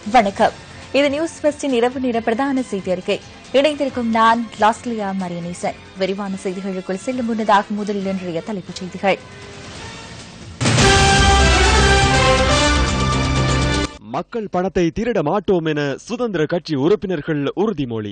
வணக்கம் இது நியூஸ் ஃபெஸ்டின் இரவு நேர பிரதான செய்தி அறிக்கை இணைந்திருக்கும் நான் லாஸ்லியா மரியனேசன் விரிவான செய்திகளுக்குள் செல்லும் முன்னதாக முதலில் இன்றைய தலைப்புச் செய்திகள் மக்கள் பணத்தை திருட மாட்டோம் என சுதந்திர கட்சி உறுப்பினர்கள் உறுதிமொழி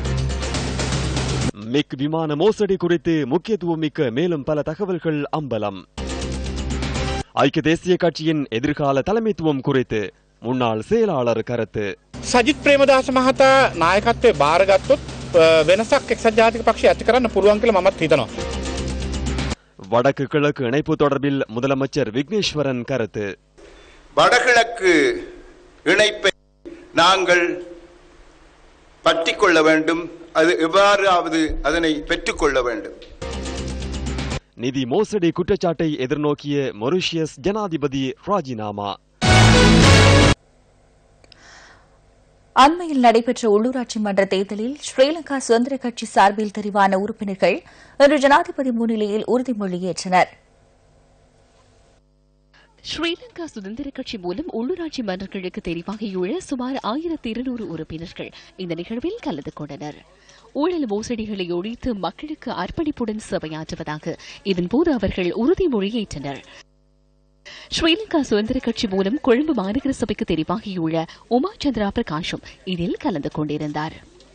மிக் விமான மோசடி குறித்து முக்கியத்துவம் மிக்க மேலும் பல தகவல்கள் அம்பலம் ஐக்கிய தேசிய கட்சியின் எதிர்கால தலைமைத்துவம் குறித்து முன்னாள் செயலாளர் கருத்து සජිත් ප්‍රේමදාස මහතා නායකත්වය භාරගත්තොත් අ, වෙනසක් එක්සත් ජාතික පක්ෂ ඇති කරන්න පුළුවන් කියලා මමත් හිතනවා. வடக்கு கிழக்கு இணைப்பு தொடர்பில் முதலமைச்சர் விக்னேஸ்வரன் கருத்து வடகிழக்கு இணைப்பை நாங்கள் பற்றிக் கொள்ள வேண்டும் அது எவ்வாறாவது அதனை பெற்றுக்கொள்ள வேண்டும் நிதி மோசடி குற்றச்சாட்டை எதிர்நோக்கிய மொரிஷியஸ் ஜனாதிபதி ராஜினாமா அண்மையில் நடைபெற்ற உள்ளூராட்சி மன்ற தேர்தலில் ஸ்ரீலங்கா சுதந்திர கட்சி சார்பில் தெரிவான உறுப்பினர்கள் இன்று ஜனாதிபதி முன்னிலையில் உறுதிமொழி ஏற்றனர் ஸ்ரீலங்கா சுதந்திர கட்சி மூலம் உள்ளூராட்சி மன்றங்களுக்கு தெரிவாகியுள்ள சுமார் ஆயிரத்தி இருநூறு உறுப்பினர்கள் இந்த நிகழ்வில் கலந்து கொண்டனர் ஊழல் மோசடிகளை ஒழித்து மக்களுக்கு அர்ப்பணிப்புடன் சேவையாற்றுவதாக இதன்போது அவர்கள் உறுதிமொழி ஏற்றனர் ஸ்ரீலங்கா சுதந்திர கட்சி மூலம் கொழும்பு மாநகர சபைக்கு தெரிவாகியுள்ள உமா சந்திரா பிரகாஷும் இதில் கலந்து கொண்டிருந்தார்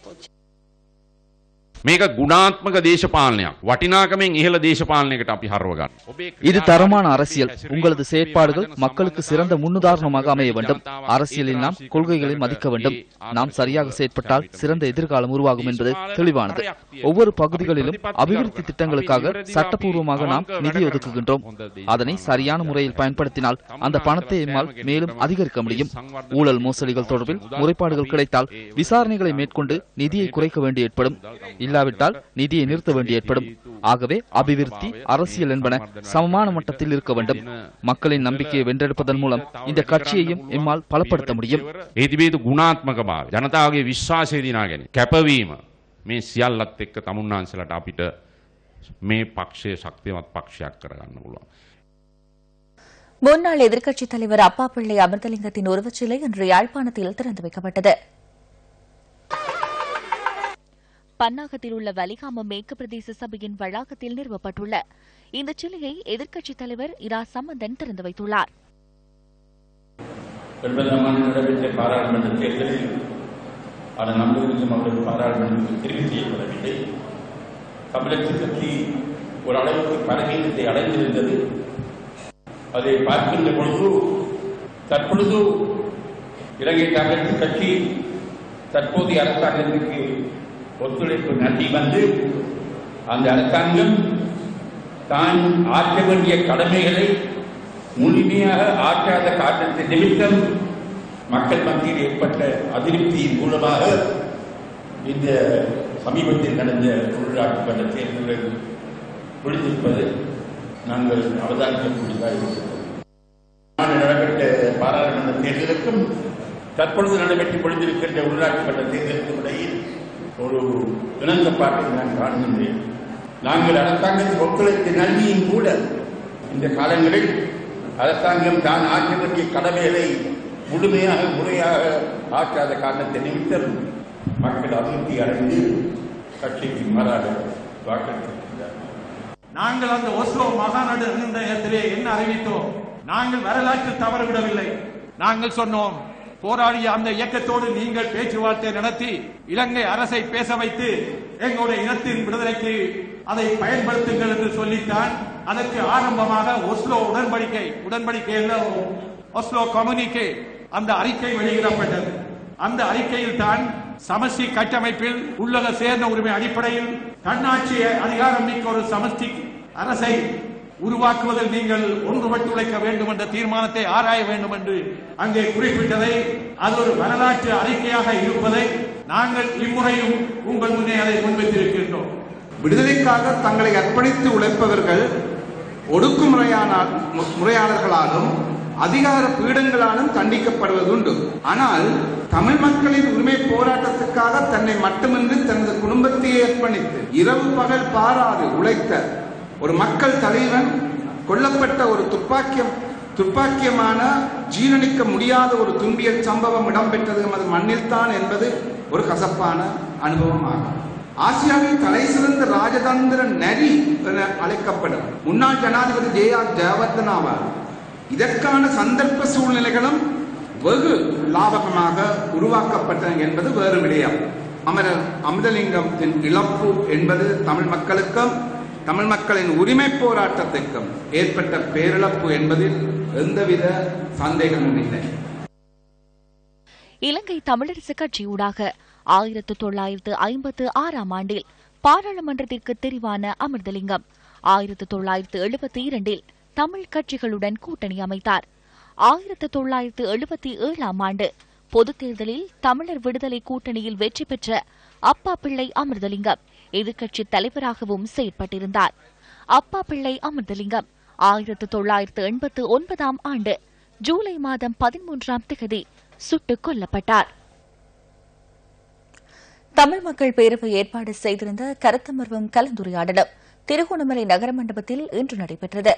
මේක ගුණාත්මක දේශපාලනයක් වටිනාකමෙන් ඉහළ දේශපාලනයකට අපි හරව ගන්න. ඔබේ இது தரமான அரசியல் உங்களது செயற்பாடுகள் மக்களுக்கு சிறந்த முன்னுதாரணமாக அமைய வேண்டும் அரசியலில் நாம் கொள்கைகளை மதிக்க வேண்டும் நாம் சரியாக செயற்பட்டால் சிறந்த எதிர்காலம் உருவாகும் என்பது தெளிவானது ஒவ்வொரு பகுதிகளிலும் அபிவிருத்தி திட்டங்களுக்காக சட்டப்பூர்வமாக நாம் நிதி ஒதுக்குகின்றோம் அதனை சரியான முறையில் பயன்படுத்தினால் அந்த பணத்தை எம்மால் மேலும் அதிகரிக்க முடியும் ஊழல் மோசடிகள் தொடர்பில் முறைப்பாடுகள் கிடைத்தால் விசாரணைகளை மேற்கொண்டு நிதியை குறைக்க வேண்டி ஏற்படும் இல்லாவிட்டால் நிதியை நிறுத்த வேண்டி ஏற்படும் ஆகவே அபிவிருத்தி அரசியல் என்பன சமமான மட்டத்தில் இருக்க வேண்டும் மக்களின் நம்பிக்கையை வென்றெடுப்பதன் மூலம் இந்த கட்சியையும் எம்மால் பலப்படுத்த முடியும் ඒතිබේතු ගුණාත්මක බව ජනතාවගේ විශ්වාසය දිනාගෙන කැපවීම මේ සියල්ලත් එක්ක තමුන්නාන්සලට අපිට මේ පක්ෂය ශක්තිමත් පක්ෂයක් කරගන්න පුළුවන්. முன்னாள் எதிர்க்கட்சித் தலைவர் அப்பா பிள்ளை அமிர்தலிங்கத்தின் உருவச்சிலை இன்று யாழ்ப்பாணத்தில் திறந்து வைக்கப்பட்டது பன்னாகத்தில் உள்ள வலிகாம மேற்கு பிரதேச சபையின் வளாகத்தில் நிறுவப்பட்டுள்ள இந்த சிலையை எதிர்க்கட்சித் தலைவர் இரா சம்பந்தன் திறந்து வைத்துள்ளார் பிரபலமான நடைபெற்ற பாராளுமன்ற தேர்தலில் அதன் நம்பருக்கும் அவர்கள் பாராளுமன்றத்தில் தெரிவு செய்யப்படவில்லை தமிழகத்து கட்சி ஒரு அளவுக்கு பலகீனத்தை அடைந்திருந்தது அதை பார்க்கின்ற பொழுது தற்பொழுது இலங்கை காங்கிரஸ் கட்சி தற்போதைய அரசாங்கத்திற்கு ஒத்துழைப்பு நல்கி வந்து அந்த அரசாங்கம் தான் ஆற்ற வேண்டிய கடமைகளை முழுமையாக ஆற்றாத காரணத்தை நிமித்தம் மக்கள் மத்தியில் ஏற்பட்ட அதிருப்தியின் மூலமாக இந்த சமீபத்தில் நடந்த உள்ளாட்சி மன்ற தேர்தல்கள் முடிந்திருப்பது நாங்கள் அவதானிக்கக்கூடியதாக இருக்கிறோம் நாடு நடைபெற்ற பாராளுமன்ற தேர்தலுக்கும் தற்பொழுது நடைபெற்று முடிந்திருக்கின்ற உள்ளாட்சி மன்ற தேர்தலுக்கும் இடையில் ஒரு இணக்கப்பாட்டை நான் காணுகின்றேன் நாங்கள் அரசாங்கத்தின் ஒத்துழைப்பு நன்மையும் கூட இந்த காலங்களில் அரசாங்கம் தான் ஆற்ற வேண்டிய கடமைகளை முழுமையாக முறையாக ஆற்றாத காரணத்தை நிமித்தம் மக்கள் அதிருப்தி அடைந்து கட்சிக்கு மாறாக வாக்களித்திருக்கிறார்கள் நாங்கள் அந்த ஒஸ்லோ மகாநாடு நிர்ணயத்திலே என்ன அறிவித்தோம் நாங்கள் வரலாற்று தவறுவிடவில்லை நாங்கள் சொன்னோம் போராடிய அந்த இயக்கத்தோடு நீங்கள் பேச்சுவார்த்தை நடத்தி இலங்கை அரசை பேச வைத்து எங்களுடைய இனத்தின் விடுதலைக்கு அதை பயன்படுத்துங்கள் என்று சொல்லித்தான் அதற்கு ஆரம்பமாக ஒஸ்லோ உடன்படிக்கை உடன்படிக்கை அல்ல, ஒஸ்லோ கம்யூனிகே அந்த அறிக்கை வெளியிடப்பட்டது அந்த அறிக்கையில் தான் சமஷ்டி கட்டமைப்பில் உள்ளக சேர்ந்த உரிமை அடிப்படையில் தன்னாட்சி அதிகாரம் மிக்க ஒரு சமஷ்டி அரசை உருவாக்குவதில் நீங்கள் ஒன்றுபட்டு உழைக்க வேண்டும் என்ற தீர்மானத்தை ஆராய வேண்டும் என்று அங்கே குறிப்பிட்டதை அது ஒரு வரலாற்று அறிக்கையாக இருப்பதை நாங்கள் இம்முறையும் உங்கள் முன்னே அதை முன்வைத்திருக்கின்றோம் விடுதலைக்காக தங்களை அர்ப்பணித்து உழைப்பவர்கள் ஒடுக்குமுறையான முறையாளர்களாலும் அதிகார பீடங்களாலும் தண்டிக்கப்படுவதுண்டு ஆனால் தமிழ் மக்களின் உரிமை போராட்டத்துக்காக தன்னை மட்டுமின்றி தனது குடும்பத்தையே அர்ப்பணித்து இரவு பகல் பாராது உழைத்த ஒரு மக்கள் தலைவன் கொல்லப்பட்ட ஒரு துப்பாக்கி துப்பாக்கியமான ஜீரணிக்க முடியாத ஒரு துன்பியல் சம்பவம் இடம்பெற்றது எமது மண்ணில்தான் என்பது ஒரு கசப்பான அனுபவமாகும் ஆசியாவின் தலை சிறந்த ராஜதந்திர நரி என அழைக்கப்படும் முன்னாள் ஜனாதிபதி ஜே ஆர் ஜெயவர்தனாவால் இதற்கான சந்தர்ப்ப சூழ்நிலைகளும் வெகு லாபகமாக உருவாக்கப்பட்டன என்பது வேறு விடயம் அமரர் அமுதலிங்கத்தின் இழப்பு என்பது தமிழ் மக்களுக்கும் தமிழ் மக்களின் உரிமை போராட்டத்திற்கும் ஏற்பட்ட பேரிழப்பு என்பதில் எந்தவித சந்தேகமும் இல்லை இலங்கை தமிழரசு கட்சியூடாக ஆயிரத்து தொள்ளாயிரத்து ஐம்பத்து ஆறாம் ஆண்டில் பாராளுமன்றத்திற்கு தெரிவான அமிர்தலிங்கம் ஆயிரத்து தொள்ளாயிரத்து எழுபத்தி இரண்டில் தமிழ் கட்சிகளுடன் கூட்டணி அமைத்தார் ஆயிரத்து தொள்ளாயிரத்து எழுபத்தி ஏழாம் ஆண்டு பொதுத் தேர்தலில் தமிழர் விடுதலை கூட்டணியில் வெற்றி பெற்ற அப்பா பிள்ளை அமிர்தலிங்கம் எதிர்க்கட்சித் தலைவராகவும் செயற்பட்டிருந்தார் அப்பா பிள்ளை அமிர்தலிங்கம் ஆயிரத்து தொள்ளாயிரத்து எண்பத்து ஒன்பதாம் ஆண்டு ஜூலை மாதம் பதிமூன்றாம் திகதி சுட்டுக் கொல்லப்பட்டார் தமிழ் மக்கள் பேரவை ஏற்பாடு செய்திருந்த கருத்தமர்வும் கலந்துரையாடலும் திருகோணமலை நகர மண்டபத்தில் இன்று நடைபெற்றது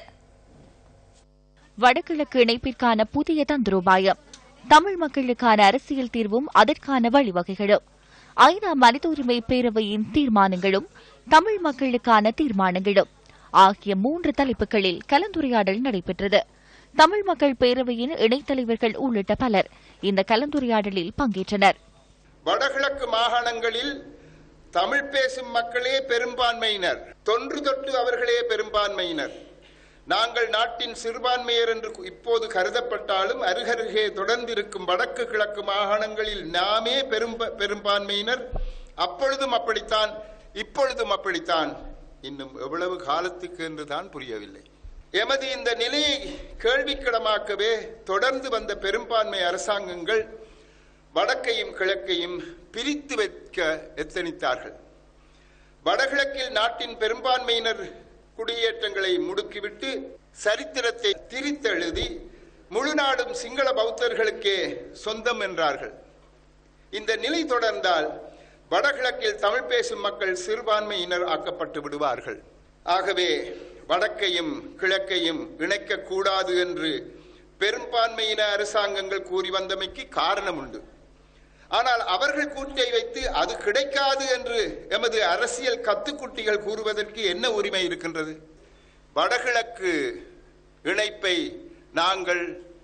வடகிழக்கு இணைப்பிற்கான புதிய தந்திரோபாயம் தமிழ் மக்களுக்கான அரசியல் தீர்வும் அதற்கான வழிவகைகளும் ஐநா மனித உரிமை பேரவையின் தீர்மானங்களும் தமிழ் மக்களுக்கான தீர்மானங்களும் ஆகிய மூன்று தலைப்புகளில் கலந்துரையாடல் நடைபெற்றது தமிழ் மக்கள் பேரவையின் இணைத்தலைவர்கள் உள்ளிட்ட பலர் இந்த கலந்துரையாடலில் பங்கேற்றனர் வடகிழக்கு மாகாணங்களில் தமிழ் பேசும் மக்களே பெரும்பான்மையினர் தொன்று தொட்டு அவர்களே பெரும்பான்மையினர் நாங்கள் நாட்டின் சிறுபான்மையர் என்று இப்போது கருதப்பட்டாலும் அருகருகே தொடர்ந்து இருக்கும் வடக்கு கிழக்கு மாகாணங்களில் நாமே பெரும் பெரும்பான்மையினர் அப்பொழுதும் அப்படித்தான் இப்பொழுதும் அப்படித்தான் இன்னும் எவ்வளவு காலத்துக்கு என்றுதான் புரியவில்லை எமது இந்த நிலையை கேள்விக்கிடமாக்கவே தொடர்ந்து வந்த பெரும்பான்மை அரசாங்கங்கள் வடக்கையும் கிழக்கையும் பிரித்து வைக்க எத்தனித்தார்கள் வடகிழக்கில் நாட்டின் பெரும்பான்மையினர் குடியேற்றங்களை முடுக்கிவிட்டு சரித்திரத்தை திரித்தெழுதி முழு நாடும் சிங்கள பௌத்தர்களுக்கே சொந்தம் என்றார்கள் இந்த நிலை தொடர்ந்தால் வடகிழக்கில் தமிழ் பேசும் மக்கள் சிறுபான்மையினர் ஆக்கப்பட்டு விடுவார்கள் ஆகவே வடக்கையும் கிழக்கையும் இணைக்கக்கூடாது என்று பெரும்பான்மையின அரசாங்கங்கள் கூறி வந்தமைக்கு காரணம் உண்டு ஆனால் அவர்கள் கூட்டை வைத்து அது கிடைக்காது என்று எமது அரசியல் கத்துக்குட்டிகள் கூறுவதற்கு என்ன உரிமை இருக்கின்றது வடகிழக்கு இணைப்பை நாங்கள்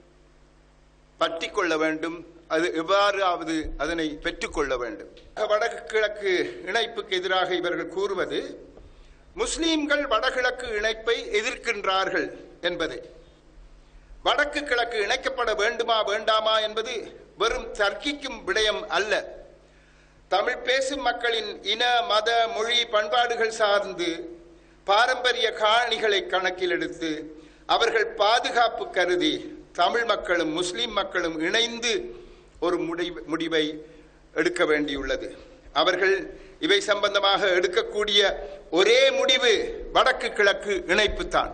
பற்றி கொள்ள வேண்டும் அது எவ்வாறாவது அதனை பெற்றுக்கொள்ள வேண்டும் வடக்கு கிழக்கு இணைப்புக்கு எதிராக இவர்கள் கூறுவது முஸ்லீம்கள் வடகிழக்கு இணைப்பை எதிர்க்கின்றார்கள் என்பதை வடக்கு கிழக்கு இணைக்கப்பட வேண்டுமா வேண்டாமா என்பது வெறும் தர்க்கிக்கும் விடயம் அல்ல தமிழ் பேசும் மக்களின் இன மத மொழி பண்பாடுகள் சார்ந்து பாரம்பரிய காணிகளை கணக்கில் எடுத்து அவர்கள் பாதுகாப்பு கருதி தமிழ் மக்களும் முஸ்லிம் மக்களும் இணைந்து ஒரு முடிவை எடுக்க வேண்டியுள்ளது அவர்கள் இவை சம்பந்தமாக எடுக்கக்கூடிய ஒரே முடிவு வடக்கு கிழக்கு இணைப்பு தான்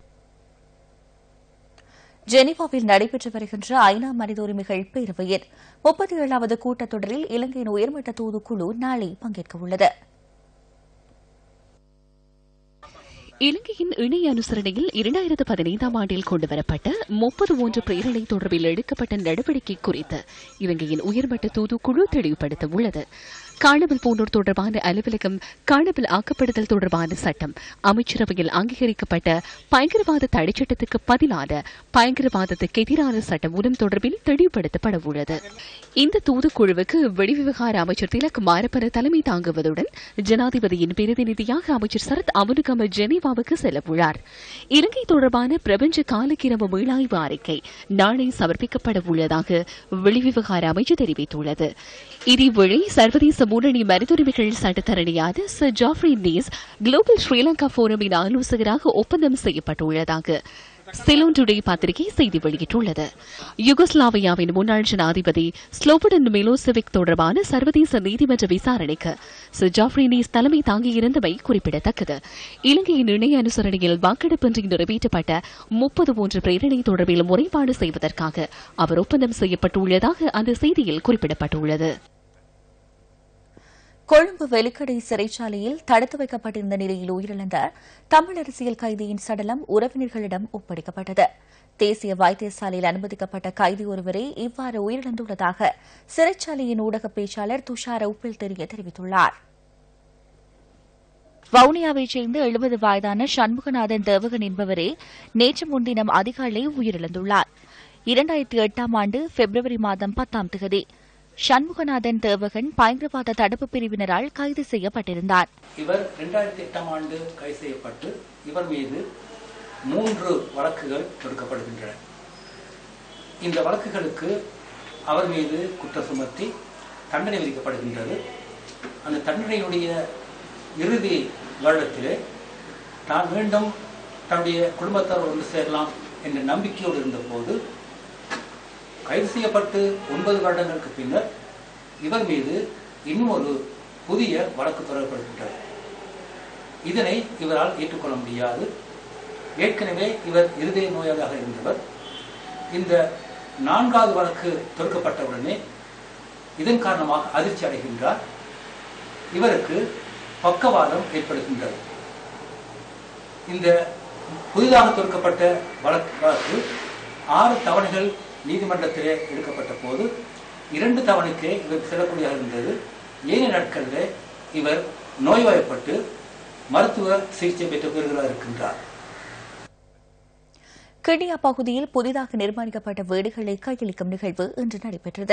ஜெனீவாவில் நடைபெற்று வருகின்ற ஐநா மனித உரிமைகள் பேரவையின் முப்பத்தி ஏழாவது கூட்டத்தொடரில் இலங்கையின் உயர்மட்ட தூதுக்குழு நாளை பங்கேற்க உள்ளது இலங்கையின் இணைய அனுசரணையில் இரண்டாயிரத்து பதினைந்தாம் ஆண்டில் கொண்டுவரப்பட்ட முப்பது ஒன்று பிரேரணை தொடர்பில் எடுக்கப்பட்ட நடவடிக்கை குறித்து இலங்கையின் உயர்மட்ட தூதுக்குழு தெளிவுபடுத்த உள்ளது காணாமல் போனோர் தொடர்பான அலுவலகம் காணாமல் ஆக்கப்படுதல் தொடர்பான சட்டம் அமைச்சரவையில் அங்கீகரிக்கப்பட்ட பயங்கரவாத தடைச்சட்டத்துக்கு பதிலான பயங்கரவாதத்துக்கு எதிரான சட்டம் மூலம் தொடர்பில் தெளிவுபடுத்தப்பட உள்ளது இந்த தூதுக்குழுவுக்கு வெளிவிவகார அமைச்சர் திலக் மாரப்பன தலைமை தாங்குவதுடன் ஜனாதிபதியின் பிரதிநிதியாக அமைச்சர் சரத் அமுனுகம ஜெனீவாவுக்கு செல்லவுள்ளார் இலங்கை தொடர்பான பிரபஞ்ச காலக்கிரம மீளாய்வு அறிக்கை நாளை சமர்ப்பிக்கப்பட உள்ளதாக வெளிவிவகார அமைச்சு தெரிவித்துள்ளது இதேவேளை சர்வதேச முன்னணி மனிதுரிமைகள் சட்டத்தரணியான sir Geoffrey Nice global Sri Lanka போரமின் ஆலோசகராக ஒப்பந்தம் செய்யப்பட்டுள்ளதாக சிலோன் டுடே பத்திரிகை செய்தி வெளியிட்டுள்ளது யுகோஸ்லாவியாவின் முன்னாள் ஜனாதிபதி ஸ்லோபடன் மிலோசெவிக் தொடர்பான சர்வதேச நீதிமன்ற விசாரணைக்கு சர் ஜாஃப்ரி நீஸ் தலைமை தாங்கியிருந்தமை குறிப்பிடத்தக்கது இலங்கையின் இணைய அனுசரணையில் வாக்கெடுப்பின்றி நிறைவேற்றப்பட்ட முப்பது மூன்று பிரேரணை தொடர்பில் முறைப்பாடு செய்வதற்காக அவர் ஒப்பந்தம் செய்யப்பட்டுள்ளதாக அந்த செய்தியில் குறிப்பிடப்பட்டுள்ளது கொழும்பு வெலிக்கடை சிறைச்சாலையில் தடுத்து வைக்கப்பட்டிருந்த நிலையில் உயிரிழந்த தமிழ் அரசியல் கைதியின் சடலம் உறவினர்களிடம் ஒப்படைக்கப்பட்டது தேசிய வைத்தியசாலையில் அனுமதிக்கப்பட்ட கைதி ஒருவரே இவ்வாறு உயிரிழந்துள்ளதாக சிறைச்சாலையின் ஊடக பேச்சாளர் துஷார உப்பில் தெரிய தெரிவித்துள்ளார் வவுனியாவைச் சேர்ந்த எழுபது வயதான சண்முகநாதன் தேவகன் என்பவரே நேற்று முன்தினம் அதிகாலை உயிரிழந்துள்ளார் இரண்டாயிரத்தி எட்டாம் ஆண்டு பிப்ரவரி மாதம் பத்தாம் தேதி சண்முகநாதன் தேவகன் பயங்கரவாத தடுப்பு பிரிவினரால் கைது செய்யப்பட்டிருந்தார் இவர் இரண்டாயிரத்தி எட்டாம் ஆண்டு கைது செய்யப்பட்டு இவர் மீது மூன்று வழக்குகள் தொடுக்கப்படுகின்றன இந்த வழக்குகளுக்கு அவர் மீது குற்றம் சுமத்தி தண்டனை விதிக்கப்படுகின்றது அந்த தண்டனையுடைய இறுதி வருடத்திலே தான் மீண்டும் தன்னுடைய குடும்பத்தார் ஒன்று சேரலாம் என்ற நம்பிக்கையோடு இருந்தபோது கைது செய்யப்பட்டு ஒன்பது வருடங்களுக்கு பின்னர் இவர் மீது இன்னும் ஒரு புதிய வழக்கு தொடரப்படுகின்றது இதனை இவரால் ஏற்றுக்கொள்ள முடியாது ஏற்கனவே இவர் இருதய நோயாளியாக இருந்தவர் இந்த நான்காவது வழக்கு தொடுக்கப்பட்டவுடனே இதன் காரணமாக அதிர்ச்சி அடைகின்றார் இவருக்கு பக்கவாதம் ஏற்படுகின்றது இந்த புதிதாக தொடுக்கப்பட்ட வழக்கு வழக்கு ஆறு தவணைகள் நீதிமன்றத்திலே எடுக்கப்பட்ட போது இரண்டு தவணைக்கே இவர் செல்லக்கூடியதாக இருந்தது ஏழு நாட்களில் இவர் நோய்வாய்ப்பட்டு மருத்துவ சிகிச்சை பெற்று பெறுகிறார் இருக்கின்றார் கிண்ணியா பகுதியில் புதிதாக நிர்மாணிக்கப்பட்ட வீடுகளை கையளிக்கும் நிகழ்வு இன்று நடைபெற்றது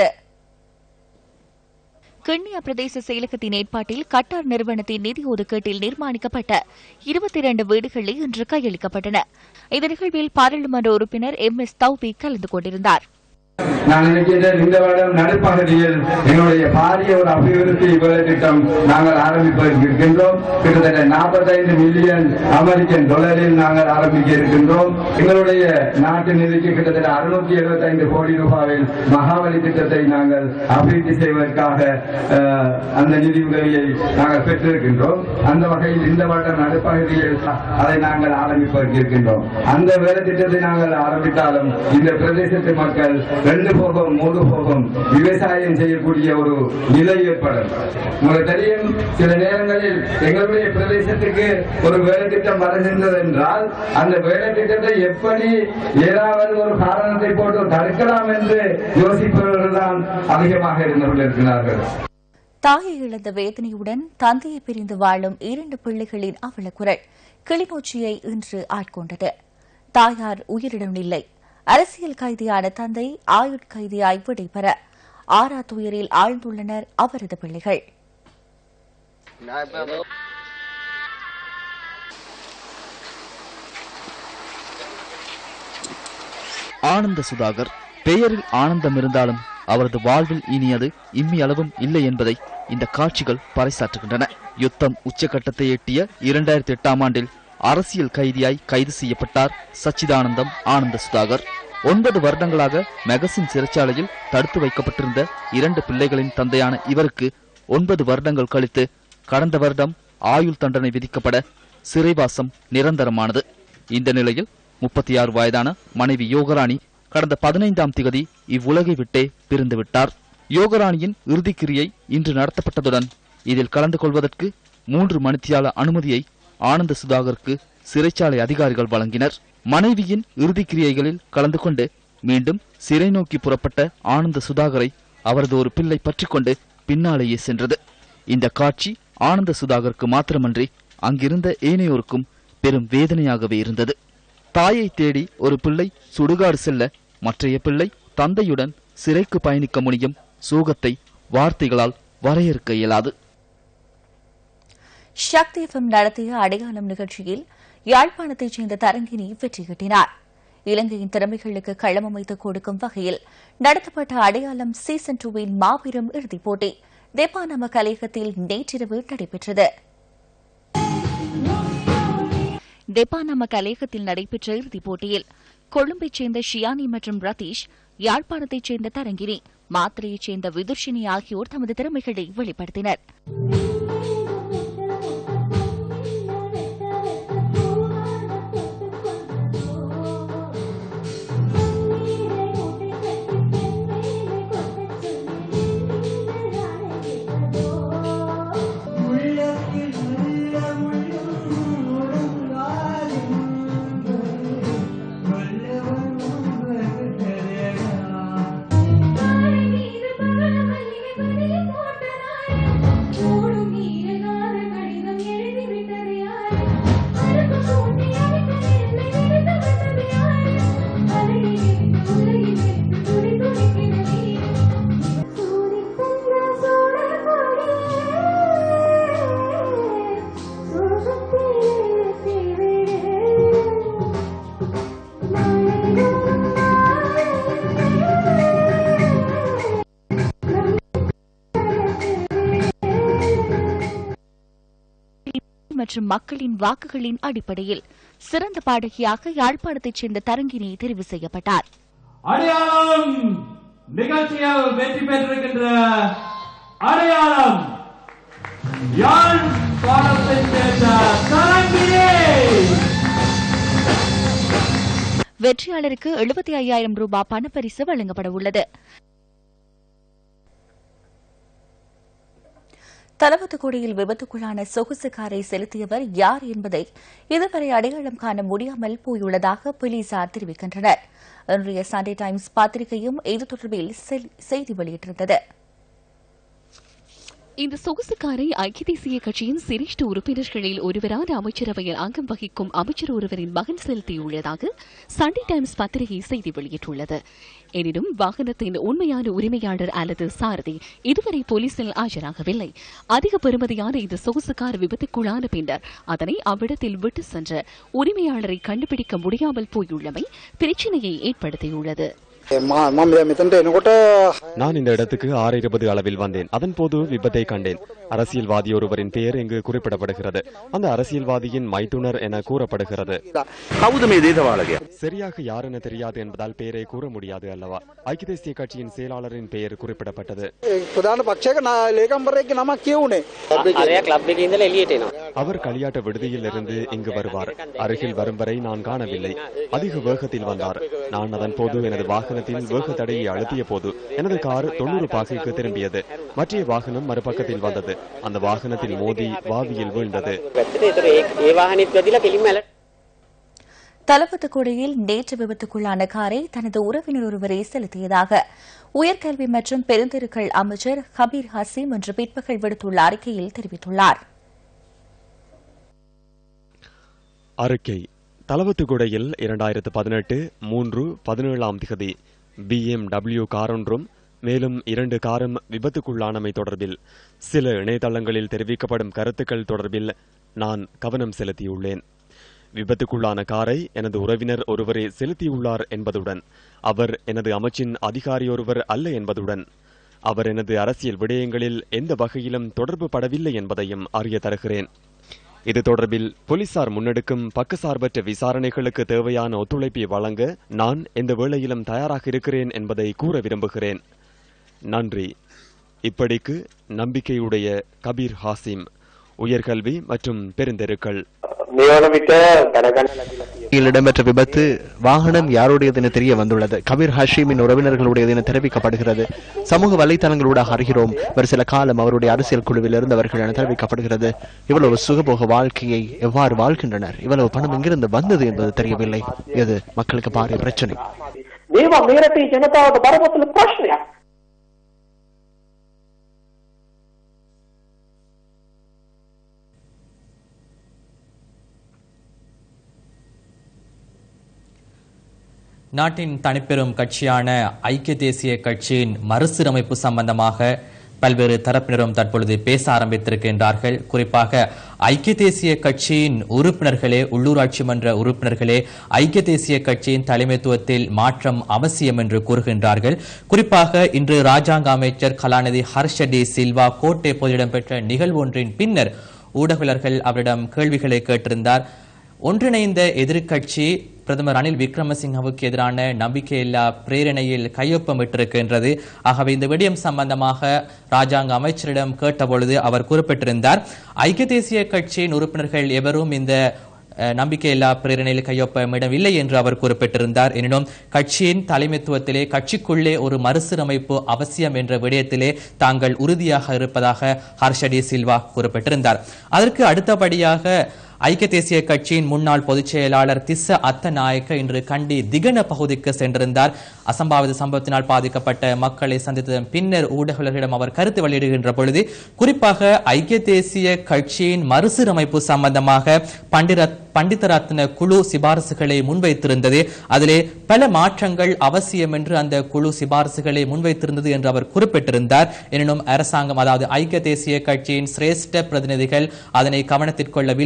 கிண்ணியா பிரதேச செயலகத்தின் ஏற்பாட்டில் கட்டார் நிறுவனத்தின் நிதி ஒதுக்கீட்டில் நிர்மாணிக்கப்பட்ட இருபத்தி இரண்டு வீடுகளை இன்று கையளிக்கப்பட்டன இந்த நிகழ்வில் பாராளுமன்ற உறுப்பினர் எம் எஸ் தௌபி கலந்து கொண்டிருந்தார் நான் நினைக்கின்றேன் இந்த வருடம் நடுப்பகுதியில் எங்களுடைய பாரிய ஒரு அபிவிருத்தி வேலை திட்டம் நாங்கள் ஆரம்பிப்பதற்கு இருக்கின்றோம் கிட்டத்தட்ட நாற்பத்தைந்து மில்லியன் அமெரிக்கன் டாலரில் நாங்கள் ஆரம்பிக்க இருக்கின்றோம் எங்களுடைய நாட்டு நிதிக்கு கிட்டத்தட்ட அறுநூத்தி எழுபத்தைந்து கோடி ரூபாயில் மகாபலி திட்டத்தை நாங்கள் அபிவிருத்தி செய்வதற்காக அஹ், அந்த நிதி உதவியை நாங்கள் பெற்றிருக்கின்றோம் அந்த வகையில் இந்த வருடம் நடுப்பகுதியில் அதை நாங்கள் ஆரம்பிப்பதற்கு இருக்கின்றோம் அந்த வேலை திட்டத்தை நாங்கள் ஆரம்பித்தாலும் இந்த பிரதேசத்து மக்கள் ரெண்டு போகம் மூணு போகம் விவசாயம் செய்யக்கூடிய ஒரு நிலை ஏற்படும் உங்களுக்கு தெரியும் சில நேரங்களில் எங்களுடைய பிரதேசத்துக்கு ஒரு வேலை திட்டம் வருகின்றது என்றால் அந்த வேலை திட்டத்தை எப்படி ஏதாவது ஒரு காரணத்தை போட்டு தடுக்கலாம் என்று யோசிப்பவர்கள் தான் அதிகமாக இருந்து கொண்டிருக்கிறார்கள் தாயை இழந்த வேதனையுடன் தந்தையை பிரிந்து வாழும் இரண்டு பிள்ளைகளின் அவலக்குரல் கிளிநொச்சியை இன்று ஆட்கொண்டது தாயார் உயிரிடம் இல்லை அரசியல் கைதியான தந்தை ஆயுட் கைதியாய் விடைபெற ஆறா துயரில் ஆழ்ந்துள்ளனர் அவரது பிள்ளைகள் ஆனந்த சுதாகர் பெயரில் ஆனந்தம் இருந்தாலும் அவரது வாழ்வில் இனியது இம்மி அளவும் இல்லை என்பதை இந்த காட்சிகள் பறைசாற்றுகின்றன யுத்தம் உச்சகட்டத்தை எட்டிய இரண்டாயிரத்தி எட்டாம் ஆண்டில் அரசியல் கைதியாய் கைது செய்யப்பட்டார் சச்சிதானந்தம் ஆனந்த சுதாகர் ஒன்பது வருடங்களாக மெகசின் சிறைச்சாலையில் தடுத்து வைக்கப்பட்டிருந்த இரண்டு பிள்ளைகளின் தந்தையான இவருக்கு ஒன்பது வருடங்கள் கழித்து கடந்த வருடம் ஆயுள் தண்டனை விதிக்கப்பட சிறைவாசம் நிரந்தரமானது இந்த நிலையில் முப்பத்தி ஆறு வயதான மனைவி யோகராணி கடந்த பதினைந்தாம் திகதி இவ்வுலகை விட்டே பிரிந்து விட்டார் யோகராணியின் இறுதிக்கிரியை இன்று நடத்தப்பட்டதுடன் இதில் கலந்து கொள்வதற்கு மூன்று மணித்தியால அனுமதியை ஆனந்த சுதாகருக்கு சிறைச்சாலை அதிகாரிகள் வழங்கினர் மனைவியின் இறுதிக்கிரியைகளில் கலந்து கொண்டு மீண்டும் சிறை நோக்கி புறப்பட்ட ஆனந்த சுதாகரை அவரது ஒரு பிள்ளை பற்றிக்கொண்டு பின்னாலேயே சென்றது இந்த காட்சி ஆனந்த சுதாகருக்கு மாத்திரமன்றி அங்கிருந்த ஏனையோருக்கும் பெரும் வேதனையாகவே இருந்தது தாயை தேடி ஒரு பிள்ளை சுடுகாடு செல்ல மற்றைய பிள்ளை தந்தையுடன் சிறைக்கு பயணிக்க முடியும் சோகத்தை வார்த்தைகளால் வரையறுக்க இயலாது சக்தி எஃப்எம் நடத்திய அடையாளம் நிகழ்ச்சியில் யாழ்ப்பாணத்தைச் சேர்ந்த தரங்கினி வெற்றி கிட்டினார் இலங்கையின் திறமைகளுக்கு களமமைத்து கொடுக்கும் வகையில் நடத்தப்பட்ட அடையாளம் சீசன் டூவின் மாபெரும் இறுதிப் போட்டி தேப்பானம கலையகத்தில் நேற்றிரவு நடைபெற்றது தெப்பானம கலையகத்தில் நடைபெற்ற இறுதிப் போட்டியில் கொழும்பைச் சேர்ந்த ஷியானி மற்றும் ரதீஷ் யாழ்ப்பாணத்தைச் சேர்ந்த தரங்கினி மாத்திரையைச் சேர்ந்த விதுர்ஷினி ஆகியோர் தமது திறமைகளை வெளிப்படுத்தினர் மற்றும் மக்களின் வாக்குகளின் அடிப்படையில் சிறந்த பாடகியாக யாழ்ப்பாணத்தைச் சேர்ந்த தரங்கினி தெரிவு செய்யப்பட்டார் அடையாளம் நிகழ்ச்சியில் வெற்றி பெற்றிருக்கின்ற அடையாளம் யாழ் பாடத்தை சேர்ந்த தரங்கினி வெற்றியாளருக்கு எழுபத்தி ஐயாயிரம் ரூபாய் பணப்பரிசு வழங்கப்பட உள்ளது தலவத்துக்குடியில் விபத்துக்குள்ளான சொகுசு காரை செலுத்தியவர் யார் என்பதை இதுவரை அடையாளம் காண முடியாமல் போயுள்ளதாக போலீசார் தெரிவிக்கின்றனர் இன்றைய சண்டே டைம்ஸ் பத்திரிகையும் இது தொடர்பில் செல்- செய்தி வெளியிட்டிருந்தது இந்த சொகுசுக்காரை ஐக்கிய தேசிய கட்சியின் சிரேஷ்ட உறுப்பினர்களில் ஒருவரான அமைச்சரவையில் அங்கம் வகிக்கும் அமைச்சர் ஒருவரின் மகன் செலுத்தியுள்ளதாக சண்டே டைம்ஸ் பத்திரிகை செய்தி வெளியிட்டுள்ளது எனினும் வாகனத்தின் உண்மையான உரிமையாளர் அல்லது சாரதி இதுவரை போலீசில் ஆஜராகவில்லை அதிக பெறுமதியான இந்த சொகுசு கார் விபத்துக்குள்ளான பின்னர் அதனை அவ்விடத்தில் விட்டு சென்ற உரிமையாளரை கண்டுபிடிக்க முடியாமல் போயுள்ளமை பிரச்சினையை ஏற்படுத்தியுள்ளது මම මෙතනට එනකොට நான் இந்த இடத்துக்கு ஆறு இருபது அளவில் வந்தேன் அதன் போது விபத்தை கண்டேன் அரசியல்வாதி ஒருவரின் பெயர் இங்கு குறிப்பிடப்படுகிறது அந்த அரசியல்வாதியின் மைத்துனர் என கூறப்படுகிறது කවුද මේ දේශපාලකයා? சரியாக யார் என தெரியாது என்பதால் பெயரை கூற முடியாது அல்லவா ஐக்கிய தேசிய கட்சியின் செயலாளரின் பெயர் குறிப்பிடப்பட்டது ඒ ප්‍රධාන පක්ෂයක නා- ලේකම්වරයෙක්ගේ නමක් කියවුනේ. අරයා ක්ලබ් එකේ ඉඳලා එළියට එනවා. அவர் களியாட்ட விடுதியில் இருந்து இங்கு வருவார் அருகில் வரும் வரை நான் காணவில்லை அதிக வேகத்தில் வந்தார் நான் அதன் போது எனது வாகனத்தில் வேக தடையை அழுத்திய போது எனது கார் தொண்ணூறு பாகைக்கு திரும்பியது மற்ற வாகனம் மறுபக்கத்தில் வந்தது அந்த வாகனத்தில் மோதி வாவியில் வீழ்ந்தது පැත්තට ඒතර ඒ ඒ වාහනේත් වැදිලා කෙලින්ම ඇල தலவத்துக்குடியில் நேற்று விபத்துக்குள்ளான காரை தனது உறவினர் ஒருவரே செலுத்தியதாக உயர்கல்வி மற்றும் பெருந்தெருக்கள் அமைச்சர் ஹபீர் ஹசீம் இன்று பிற்பகல் விடுத்துள்ள அறிக்கையில் தெரிவித்துள்ளார் அறிக்கை தலவத்துக்குடையில் இரண்டாயிரத்து பதினெட்டு மூன்று பதினேழாம் திகதி பிஎம்டபிள்யூ காரொன்றும் மேலும் இரண்டு காரும் விபத்துக்குள்ளானமை தொடர்பில் சில இணையதளங்களில் தெரிவிக்கப்படும் கருத்துக்கள் தொடர்பில் நான் கவனம் செலுத்தியுள்ளேன் விபத்துக்குள்ளான காரை எனது உறவினர் ஒருவரே செலுத்தியுள்ளார் என்பதுடன் அவர் எனது அமைச்சின் அதிகாரியொருவர் அல்ல என்பதுடன் அவர் எனது அரசியல் விடயங்களில் எந்த வகையிலும் தொடர்பு படவில்லை என்பதையும் அறிய தருகிறேன் இது தொடர்பில் போலீசார் முன்னெடுக்கும் பக்கசார்பற்ற விசாரணைகளுக்கு தேவையான ஒத்துழைப்பை வழங்க நான் எந்த வேளையிலும் தயாராக இருக்கிறேன் என்பதை கூற விரும்புகிறேன் நன்றி இப்படிக்கு நம்பிக்கையுடைய கபீர் ஹாசிம் உயர்கல்வி மற்றும் பெருந்தெருக்கள் මේ වන විට දැනගන්න ලැබිලා இதில் இடம்பெற்ற விபத்து வாகனம் யாருடையது என தெரிய வந்துள்ளது கபீர் ஹஷீமின் உறவினர்களுடையது என தெரிவிக்கப்படுகிறது சமூக வலைதளங்களூடாக அறிகிறோம் ஒரு சில காலம் அவருடைய அரசியல் குழுவில் இருந்தவர்கள் என தெரிவிக்கப்படுகிறது இவ்வளவு சுகபோக வாழ்க்கையை எவ்வாறு வாழ்கின்றனர் இவ்வளவு பணம் எங்கிருந்து வந்தது என்பது தெரியவில்லை இது மக்களுக்கு பாரிய பிரச்சனை මේවා මේ රටේ ජනතාවට බරපතල ප්‍රශ්නයක්. நாட்டின் தனிப்பெரும் கட்சியான ஐக்கிய தேசிய கட்சியின் மறுசீரமைப்பு சம்பந்தமாக பல்வேறு தரப்பினரும் தற்பொழுது பேச ஆரம்பித்திருக்கின்றார்கள் குறிப்பாக ஐக்கிய தேசிய கட்சியின் உறுப்பினர்களே உள்ளூராட்சி மன்ற உறுப்பினர்களே ஐக்கிய தேசிய கட்சியின் தலைமைத்துவத்தில் மாற்றம் அவசியம் என்று கூறுகின்றார்கள் குறிப்பாக இன்று ராஜாங்க அமைச்சர் கலாநிதி ஹர்ஷ டி சில்வா கோட்டை போது இடம்பெற்ற நிகழ்வு ஒன்றின் பின்னர் ஊடகவியலர்கள் அவரிடம் கேள்விகளை கேட்டிருந்தார் ஒன்றிணைந்த எதிர்க்கட்சி பிரதமர் ரணில் விக்ரமசிங்கவுக்கு எதிரான நம்பிக்கையில்லா பிரேரணையில் கையொப்பமிட்டிருக்கின்றது ஆகவே இந்த விடயம் சம்பந்தமாக ராஜாங்க அமைச்சரிடம் கேட்டபொழுது அவர் குறிப்பிட்டிருந்தார் ஐக்கிய தேசிய கட்சியின் உறுப்பினர்கள் எவரும் இந்த அஹ், நம்பிக்கையில்லா பிரேரணையில் கையொப்பமிடவில்லை என்று அவர் குறிப்பிட்டிருந்தார் எனினும் கட்சியின் தலைமைத்துவத்திலே கட்சிக்குள்ளே ஒரு மறுசீரமைப்பு அவசியம் என்ற விடயத்திலே தாங்கள் உறுதியாக இருப்பதாக ஹர்ஷடி சில்வா குறிப்பிட்டிருந்தார் அதற்கு அடுத்தபடியாக ஐக்கிய தேசிய கட்சியின் முன்னாள் பொதுச் செயலாளர் திஸ்ஸ அத்தநாயக்க இன்று கண்டி திகன பகுதிக்கு சென்றிருந்தார் அசம்பாவித சம்பவத்தினால் பாதிக்கப்பட்ட மக்களை சந்தித்ததன் பின்னர் ஊடகங்களிடம் அவர் கருத்து வெளியிடுகின்ற பொழுது குறிப்பாக ஐக்கிய தேசிய கட்சியின் மறுசீரமைப்பு சம்பந்தமாக பண்டிரத் பண்டிதரத்ன குழு சிபாரசுகளை முன்வைத்திருந்தது அதிலே பல மாற்றங்கள் அவசியம் என்று அந்த குழு சிபாரசுகளை முன்வைத்திருந்தது என்று அவர் குறிப்பிட்டிருந்தார் எனினும் அரசாங்கம் அதாவது ஐக்கிய தேசிய கட்சியின் சிரேஷ்ட பிரதிநிதிகள் அதனை கவனத்திற்கொள்ளவில்லை என்று அவர்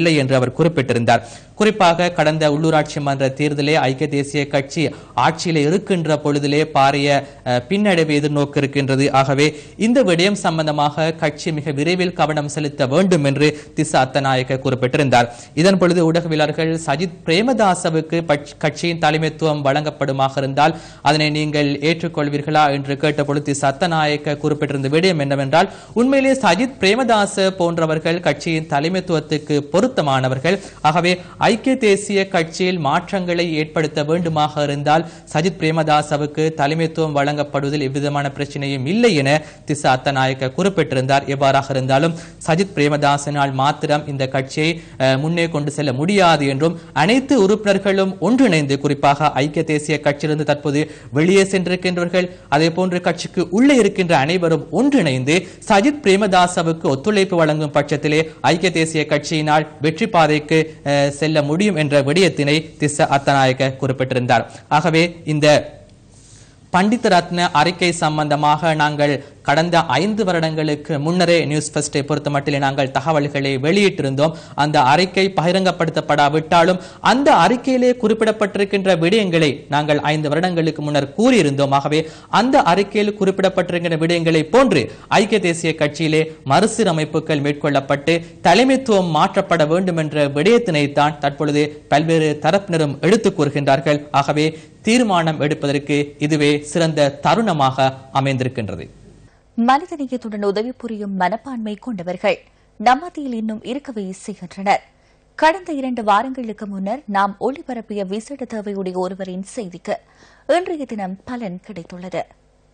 அவர் குறிப்பிட்டிருந்தார் குறிப்பாக கடந்த உள்ளூராட்சி மன்ற தேர்தலே ஐக்கிய தேசிய கட்சி ஆட்சியில் இருக்கின்ற பொழுதிலே பாரிய அஹ், பின்னடைவை எதிர்நோக்க இருக்கின்றது ஆகவே இந்த விடயம் சம்பந்தமாக கட்சி மிக விரைவில் கவனம் செலுத்த வேண்டும் என்று திசா அத்தநாயக்க குறிப்பிட்டிருந்தார் இதன் பொழுது ஊடகவியலாளர்கள் சஜித் பிரேமதாசவுக்கு பட்ச- கட்சியின் தலைமைத்துவம் வழங்கப்படுமாக இருந்தால் அதனை நீங்கள் ஏற்றுக்கொள்வீர்களா என்று கேட்டபொழுது திசா அத்தநாயக்க குறிப்பிட்டிருந்த விடயம் என்னவென்றால் உண்மையிலே சஜித் பிரேமதாச போன்றவர்கள் கட்சியின் தலைமைத்துவத்துக்கு பொருத்தமானவர்கள் ஆகவே ஐக்கிய தேசிய கட்சியில் மாற்றங்களை ஏற்படுத்த வேண்டுமாக இருந்தால் சஜித் பிரேமதாசவுக்கு தலைமைத்துவம் வழங்கப்படுவதில் எவ்விதமான பிரச்சனையும் இல்லை என திசா அத்தநாயக்க குறிப்பிட்டிருந்தார் எவ்வாறாக இருந்தாலும் சஜித் பிரேமதாசனால் மாத்திரம் இந்த கட்சியை அஹ், முன்னே கொண்டு செல்ல முடியாது என்றும் அனைத்து உறுப்பினர்களும் ஒன்றிணைந்து குறிப்பாக ஐக்கிய தேசிய கட்சியிலிருந்து தற்போது வெளியே சென்றிருக்கின்றவர்கள் அதே போன்று கட்சிக்கு உள்ளே இருக்கின்ற அனைவரும் ஒன்றிணைந்து சஜித் பிரேமதாசவுக்கு ஒத்துழைப்பு வழங்கும் பட்சத்திலே ஐக்கிய தேசிய கட்சியினால் வெற்றி பாதைக்கு அஹ், செல்ல முடியும் என்ற விடயத்தினை திச அத்தநாயக்க குறிப்பிட்டிருந்தார் ஆகவே இந்த பண்டித் ரத்ன அறிக்கை சம்பந்தமாக நாங்கள் கடந்த ஐந்து வருடங்களுக்கு முன்னரே நியூஸ் ஃபர்ஸ்டை பொறுத்த மட்டிலே நாங்கள் தகவல்களை வெளியிட்டிருந்தோம் அந்த அறிக்கை பகிரங்கப்படுத்தப்படாவிட்டாலும் அந்த அறிக்கையிலே குறிப்பிடப்பட்டிருக்கின்ற விடயங்களை நாங்கள் ஐந்து வருடங்களுக்கு முன்னர் கூறியிருந்தோம் ஆகவே அந்த அறிக்கையில் குறிப்பிடப்பட்டிருக்கின்ற விடயங்களை போன்று ஐக்கிய தேசிய கட்சியிலே மறுசீரமைப்புகள் மேற்கொள்ளப்பட்டு தலைமைத்துவம் மாற்றப்பட வேண்டும் என்ற விடயத்தினை தான் தற்பொழுது பல்வேறு தரப்பினரும் எடுத்துக் கூறுகின்றார்கள் ஆகவே தீர்மானம் எடுப்பதற்கு இதுவே சிறந்த தருணமாக அமைந்திருக்கின்றது மனிதநேயத்துடன் உதவி புரியும் மனப்பான்மை கொண்டவர்கள் நம்மத்தியில் இன்னும் இருக்கவே செய்கின்றனர் கடந்த இரண்டு வாரங்களுக்கு முன்னர் நாம் ஒளிபரப்பிய விசேட தேவையுடைய ஒருவரின் செய்திக்கு இன்றைய தினம் பலன் கிடைத்துள்ளது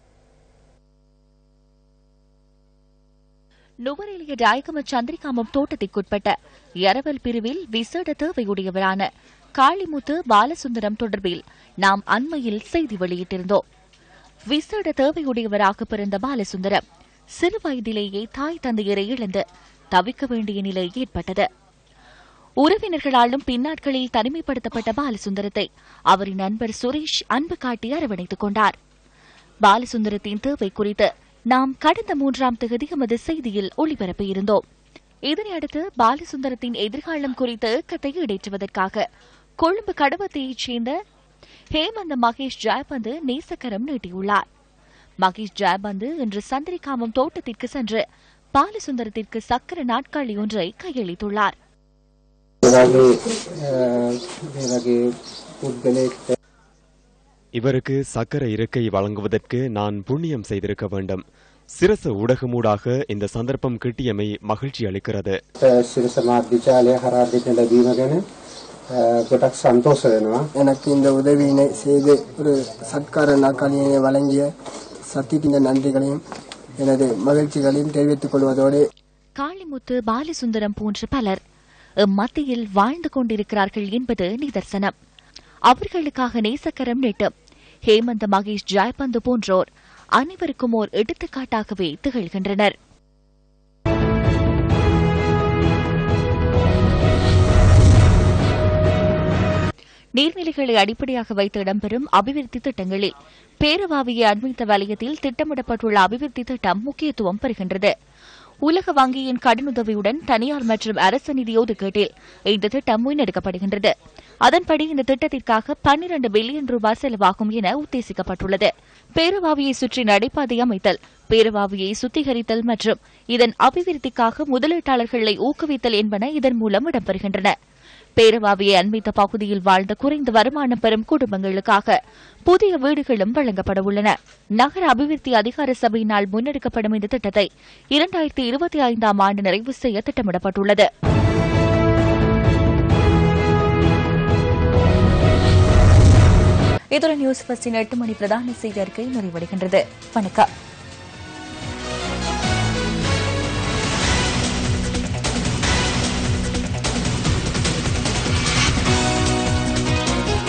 நுவரெலிய ராயகம சந்திரிகாமம் தோட்டத்திற்குட்பட்ட இரவல் பிரிவில் விசேட தேவையுடையவரான காளிமுத்து பாலசுந்தரம் தொடர்பில் நாம் அண்மையில் செய்தி வெளியிட்டிருந்தோம் விசேட தேவையுடையவராக பிறந்த பாலசுந்தரம் சிறு வயதிலேயே தாய் தந்தையரை இழந்து தவிக்க வேண்டிய நிலை ஏற்பட்டது உறவினர்களாலும் பின்னாட்களில் தனிமைப்படுத்தப்பட்ட பாலசுந்தரத்தை அவரின் நண்பர் சுரேஷ் அன்பு காட்டி அரவணைத்துக் கொண்டார் பாலசுந்தரத்தின் தேவை குறித்து நாம் கடந்த மூன்றாம் தேதி எமது செய்தியில் ஒளிபரப்பியிருந்தோம் இதனையடுத்து பாலசுந்தரத்தின் எதிர்காலம் குறித்த ஏக்கத்தை ஈடேற்றுவதற்காக கொழும்பு கடவத்தையைச் சேர்ந்த ஹேமந்த மகேஷ் ஜெயபந்து நேசக்கரம் நீட்டியுள்ளார் மகேஷ் ஜெயபந்து இன்று சந்திரிகாமம் தோட்டத்திற்கு சென்று பாலசுந்தரத்திற்கு சக்கர நாட்காலி ஒன்றை கையளித்துள்ளார் இவருக்கு சக்கர இருக்கை வழங்குவதற்கு நான் புண்ணியம் செய்திருக்க வேண்டும் சிரச ஊடகமூடாக இந்த சந்தர்ப்பம் கிட்டியமை மகிழ்ச்சி அளிக்கிறது සිරස මාධ්‍යචාලය හරා දෙන්න ලැබීම ගැන අ, ගොඩක් සන්තෝෂ වෙනවා. எனக்கு இந்த உதவியினை செய்து ஒரு சத்கார நாற்காலியினை வழங்கிய சத்தியத்தின் நன்றிகளையும் எனது மகிழ்ச்சிகளையும் தெரிவித்துக் கொள்வதோடு காளிமுத்து பாலசுந்தரம் போன்ற பலர் மத்தியில் வாழ்ந்து கொண்டிருக்கிறார்கள் என்பது நிதர்சனம் அவர்களுக்காக நேசக்கரம் நீட்டும் ஹேமந்த மகேஷ் ஜெயபந்து போன்றோர் அனைவருக்கும் ஓர் எடுத்துக்காட்டாகவே திகழ்கின்றனர் நீர்நிலைகளை அடிப்படையாக வைத்து இடம்பெறும் அபிவிருத்தி திட்டங்களில் பேரவாவியை அண்மித்த வலயத்தில் திட்டமிடப்பட்டுள்ள அபிவிருத்தி திட்டம் முக்கியத்துவம் பெறுகின்றது உலக வங்கியின் கடனுதவியுடன் தனியார் மற்றும் அரசு நிதி ஒதுக்கீட்டில் இந்த திட்டம் முன்னெடுக்கப்படுகின்றது அதன்படி இந்த திட்டத்திற்காக பன்னிரண்டு பில்லியன் ரூபாய் செலவாகும் என உத்தேசிக்கப்பட்டுள்ளது பேரவாவியை சுற்றி நடைபாதை அமைத்தல் பேரவாவியை சுத்திகரித்தல் மற்றும் இதன் அபிவிருத்திக்காக முதலீட்டாளர்களை ஊக்குவித்தல் என்பன இதன் மூலம் இடம்பெறுகின்றன பேரவாவியை அண்மித்த பகுதியில் வாழ்ந்த குறைந்த வருமானம் பெறும் குடும்பங்களுக்காக புதிய வீடுகளும் வழங்கப்பட உள்ளன நகர அபிவிருத்தி அதிகார சபையினால் முன்னெடுக்கப்படும் இந்த திட்டத்தை இரண்டாயிரத்தி இருபத்தி ஐந்தாம் ஆண்டு நிறைவு செய்ய திட்டமிடப்பட்டுள்ளது இத்துடன் நியூஸ் பஸ்டின் எட்டு மணி பிரதான செய்தி அறிக்கை நிறைவடைகின்றது வணக்கம்